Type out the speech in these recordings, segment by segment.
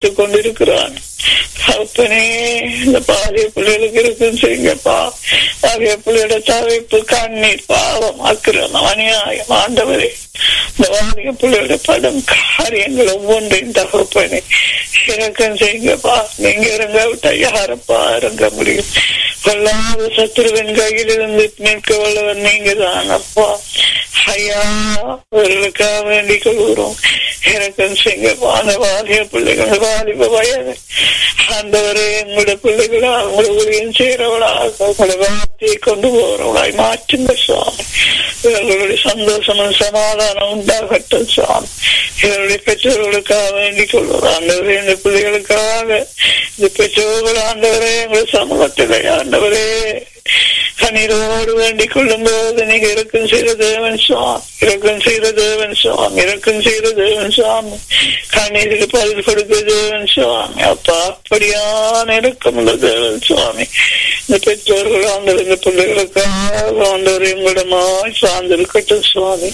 பார்த்து கொண்டிருக்கிறான் அப்பனே இந்த பாரிய பிள்ளைகளுக்கு இருக்கும் செய்யுங்கப்பா பாரிய பிள்ளையோட தவிப்பு கண்ணீர் பாவம் அக்கிரமம் அநியாயம் ஆண்டவரே இந்த வாரிய பிள்ளையோட படம் காரியங்கள் ஒவ்வொன்றையும் தகப்பனே இறக்கம் செய்யுங்கப்பா நீங்க இறங்க விட்டா யாரப்பா இறங்க முடியும் கொள்ளாத சத்துருவின் கையில் இருந்து நிற்க வல்லவர் நீங்க தான் அப்பா ஐயா அவர்களுக்காக வேண்டிக் கொள்கிறோம் இறக்கம் செய்யுங்கப்பா அந்த வாலிய பிள்ளைகள் வாலிப வயது ஆண்டவரே எங்களோட பிள்ளைகளா உங்களை ஊழியம் செய்யறவளாக உங்களை வார்த்தையை கொண்டு போறவளாய் மாற்றுங்க சுவாமி இவர்களுடைய சந்தோஷமும் சமாதானம் உண்டாகட்டும் சுவாமி இவருடைய பெற்றோர்களுக்காக வேண்டிக் கொள்வோம் ஆண்டவரே இந்த பிள்ளைகளுக்காக இந்த பெற்றோர்கள் ஆண்டவரே எங்கள் சமூகத்தில் ஆண்டவரே கண்ணீரோடு வேண்டிக் கொள்ளும் போது நீங்க இறக்கம் செய்த தேவன் சுவாமி இறக்கம் செய்த தேவன் சுவாமி இறக்கம் செய்த தேவன் சுவாமி கண்ணீருக்கு பதில் கொடுக்க தேவன் சுவாமி அப்பா அப்படியான இறக்கமுள்ள தேவன் சுவாமி இந்த பெற்றோர்கள் ஆண்டவர் இந்த பிள்ளைகளுக்காக ஆண்டவர் எங்களிடமாய் சார்ந்திருக்கட்டும் சுவாமி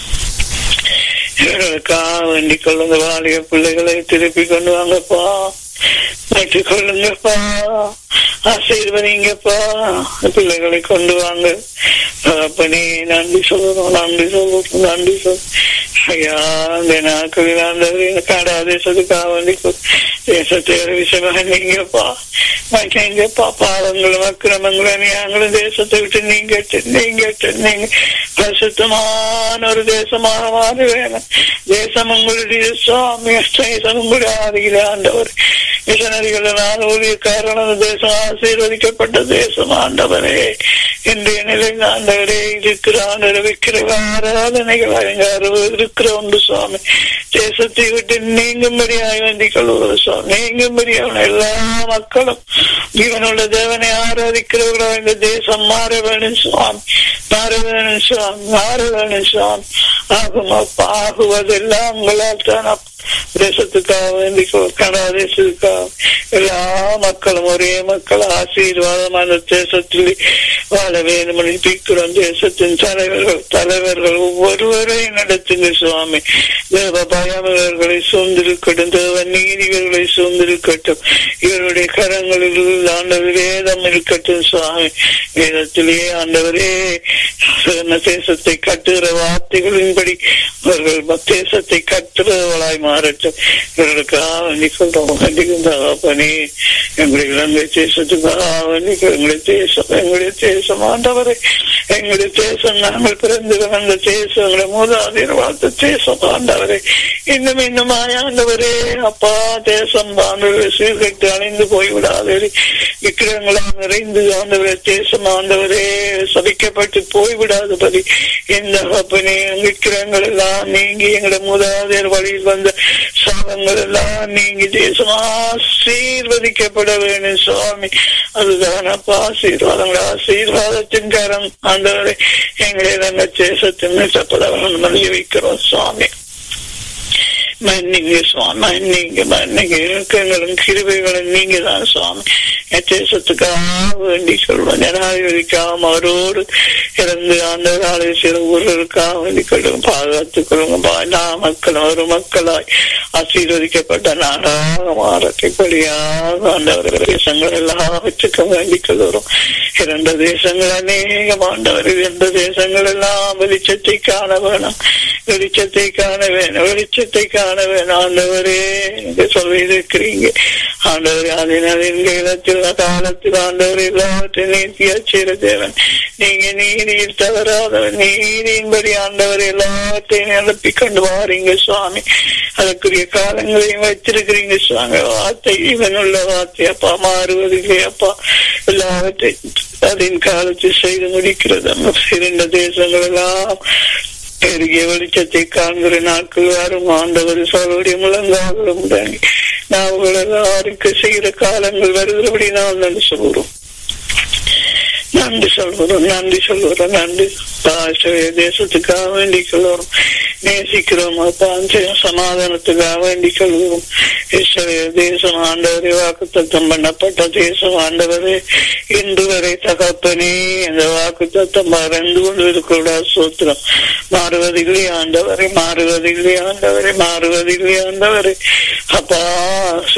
இவர்களுக்காக வேண்டிக் கொள்ளுங்க வாலிய பிள்ளைகளை திருப்பி கொண்டு வாங்கப்பா மாற்றிக் கொள்ளுங்கப்பா ஆசீர்வதிங்கப்பா பிள்ளைகளை கொண்டு வாங்க அப்பனே நன்றி சொல்லணும் நன்றி சொல்லணும் நன்றி சொல் ஐயா இந்த நாட்களில் ஆண்டவர் காடா தேசத்துக்காக வேண்டி தேசத்தை விஷயமாக நீங்கப்பா நீங்கப்பா பாவங்களும் அக்கிரமங்களும் அநியாயங்களும் தேசத்தை விட்டு நீங்க நீங்க நீங்க பரிசுத்தமான ஒரு தேசமாக மாற வேணும் தேசம் உங்களுடைய சுவாமி தேசம் உங்களுடைய ஆதியில ஆண்டவர் மிஷனரிகளால் ஊழியக்காரன் தேசம் ஆசீர்வதிக்கப்பட்ட தேசம் ஆண்டவரே இன்றைய நிலை ஆண்டவரே இருக்கிற ஆண்டவரை வைக்கிற ஆராதனைகள் இருக்கிற உண்டு சுவாமி தேசத்தை விட்டு நீங்கும்படியாய் வேண்டிக் கொள்வது சுவாமி நீங்கும்படியான எல்லா மக்களும் இவனுள்ள தேவனை ஆராதிக்கிறவர்களோ இந்த தேசம் மாற வேணும் சுவாமி மாற வேணும் சுவாமி மாற வேணும் சுவாமி ஆகும் அப்பா ஆகுவதெல்லாம் உங்களால் தான் தேசத்துக்காக வேண்டி கனடா தேசத்துக்காக எல்லா மக்களும் ஒரே மக்கள் ஆசீர்வாதமான தேசத்தில் வாழ வேண்டும் பிக்கிறோம் தேசத்தின் தலைவர்கள் தலைவர்கள் ஒவ்வொருவரையும் நடத்துங்க சுவாமி தேவ பயம் இவர்களை சூழ்ந்திருக்கட்டும் தேவ நீதிகளை சூழ்ந்திருக்கட்டும் இவருடைய கரங்களில் ஆண்டவர் வேதம் இருக்கட்டும் சுவாமி வேதத்திலேயே ஆண்டவரே தேசத்தை கட்டுகிற வார்த்தைகளின்படி அவர்கள் தேசத்தை கட்டுறவர்களாய் மாறட்டும் இவர்களுக்காக வேண்டி கொள்றோம் கண்டிப்பானே எங்களுடைய இலங்கை தேசத்துக்காக வேண்டி எங்களுடைய தேசம் எங்களுடைய தேசம் ஆண்டவரை எங்களுடைய தேசம் நாங்கள் பிறந்து வந்த தேசம் எங்களை மூதாதையர் வாழ்த்த தேசம் ஆண்டவரை இன்னும் இன்னும் ஆண்டவரே அப்பா தேசம் ஆண்டவரை சீர்கட்டு அழிந்து போய்விடாதே விக்கிரங்களால் நிறைந்து ஆண்டவரே தேசம் ஆண்டவரே சபிக்கப்பட்டு போய்விடாதபடி இந்த அப்பனே விக்கிரங்கள் எல்லாம் நீங்கி எங்களுடைய மூதாதையர் வழியில் வந்த சாபங்கள் எல்லாம் நீங்கி தேசம் ஆசீர்வதிக்கப்பட வேணும் சுவாமி அதுதான் அப்பா ஆசீர்வாதங்கள் ஆசீர்வாதத்தின் கரம் ஆண்டவரை எங்களை நாங்கள் தேசத்தின் மீட்டப்பட வேண்டும் வைக்கிறோம் சுவாமி மன்னிங்க சுவாமி மன்னிங்க மன்னிங்க இறக்கங்களும் கிருபைகளும் நீங்க தான் சுவாமி தேசத்துக்காக வேண்டி சொல்வோம் ஜனாதிபதிக்காக அவரோடு இறந்து அந்த நாளை சில ஊர்களுக்காக வேண்டி கொள்ளுங்க பாதுகாத்துக் கொள்ளுங்க எல்லா மக்களும் ஒரு மக்களாய் ஆசீர்வதிக்கப்பட்ட நாடாக மாறத்தைப்படியாக ஆண்டவர் தேசங்கள் எல்லாவற்றுக்கும் வேண்டிக் கொள்கிறோம் இரண்டு தேசங்கள் அநேகம் ஆண்டவர் இரண்டு தேசங்கள் எல்லாம் வெளிச்சத்தை காண வேணும் வெளிச்சத்தை காண வேணும் வெளிச்சத்தை காண வேணும் ஆண்டவரே என்று சொல்லி இருக்கிறீங்க ஆண்டவர் அதன் இடத்தில் காலத்தில் ஆண்டவர் எல்லாவற்றையும் நீத்தியா செய்த தேவன் நீங்க நீதியில் தவறாதவன் நீதியின்படி ஆண்டவர் எல்லாவற்றையும் நிரப்பி கொண்டு வாரீங்க சுவாமி அதற்குரிய காலங்களையும் வச்சிருக்கிறீங்க சுவாமி வார்த்தை இவனுள்ள வார்த்தை அப்பா மாறுவதில்லை அப்பா எல்லாவற்றையும் அதன் காலத்தில் செய்து முடிக்கிறது இரண்டு தேசங்கள் எல்லாம் பெருகிய வெளிச்சத்தை காண்கிற நாட்கள் வரும் ஆண்டவர் சோழருடைய முழங்காலும் தாங்கி நாங்கள் எல்லாருக்கு செய்கிற காலங்கள் வருகிறபடி நாம் நன்றி சொல்கிறோம் நன்றி சொல்கிறோம் நன்றி சொல்கிறோம் நன்றி தேசத்துக்காக வேண்டிக் கொள்கிறோம் நேசிக்கிறோம் அப்பா சமாதானத்துக்காக வேண்டிக் கொள்கிறோம் தேசம் ஆண்டவரே வாக்கு தத்தம் பண்ணப்பட்ட தேசம் ஆண்டவரே இன்று வரை தகப்பனே இந்த வாக்கு தத்தம் மறந்து கொண்டு இருக்கிற சூத்திரம் மாறுவதில்லை ஆண்டவரை மாறுவதில்லை ஆண்டவரை மாறுவதில்லை ஆண்டவரை அப்பா